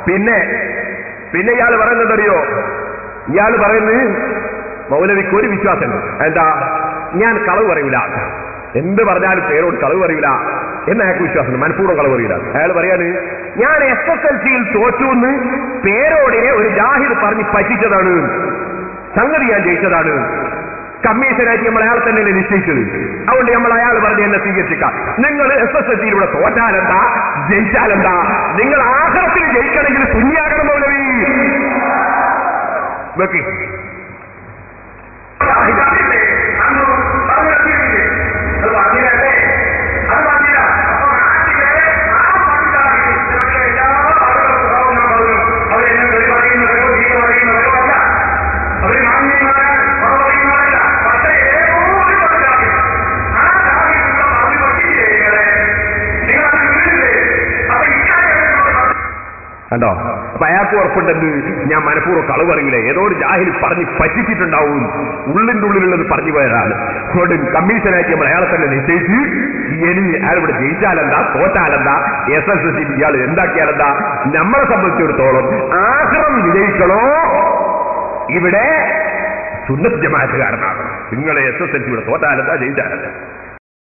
പിന്നെ പിന്നെ ഇയാൾ പറയുന്നത് അറിയോ ഇയാൾ പറയുന്നത് മൗലവിക്ക് ഒരു വിശ്വാസമുണ്ട് എന്താ ഞാൻ കളവ് പറയൂല എന്ത് പറഞ്ഞാലും പേരോട് കളവ് പറയൂല എന്ന് അയാൾക്ക് വിശ്വാസമുണ്ട് മനഃപൂർവ്വം കളവ് പറയൂല അയാൾ പറയാണ് ഞാൻ എസ് എസ് എൽ സിയിൽ തോറ്റു എന്ന് പേരോടിനെ ഒരു ജാഹിർ പറഞ്ഞ് പറ്റിച്ചതാണ് സംഗതി ഞാൻ ജയിച്ചതാണ് കമ്മീഷനായിട്ട് നമ്മൾ അയാൾ തന്നെയല്ലേ നിശ്ചയിച്ചത് അതുകൊണ്ട് നമ്മൾ അയാൾ പറഞ്ഞ് എന്നെ സ്വീകരിച്ചിക്കാം നിങ്ങൾ എസ് എസ് എൽ സിയിലൂടെ തോറ്റാലെന്താ ജയിച്ചാലെന്താ നിങ്ങൾ ആഹ്റത്തിൽ ജയിക്കണമെങ്കിൽ തുന്നിയാകണം മൗലവി വെക്കി കണ്ടോ അപ്പൊ അയാൾക്ക് ഉറപ്പുണ്ടെന്ന് ഞാൻ മനഃപൂർവ്വം കളവ് പറയില്ല ഏതോ ഒരു ജാഹിൽ പറഞ്ഞ് പറ്റിച്ചിട്ടുണ്ടാവും ഉള്ളിന്റെ ഉള്ളിലുള്ളത് പറഞ്ഞു പോയതാണ് അതുകൊണ്ട് കമ്മീഷനായിട്ട് നമ്മൾ അയാളെ തന്നെ നിശ്ചയിച്ച് ഇനി അയാൾ ഇവിടെ ജയിച്ചാലെന്താ തോറ്റാലെന്താ എസ് എസ് എസ് സി ഇയാൾ എന്താക്കിയാലെന്താ നമ്മളെ സംബന്ധിച്ചിടത്തോളം ആശ്രം വിജയിക്കണോ ഇവിടെ സുന്നത്ത് ജമാഅത്തുകാരനാകണം നിങ്ങൾ എസ് എസ് എൽ സി ഇവിടെ തോറ്റാലെന്താ ജയിച്ചാലെന്താ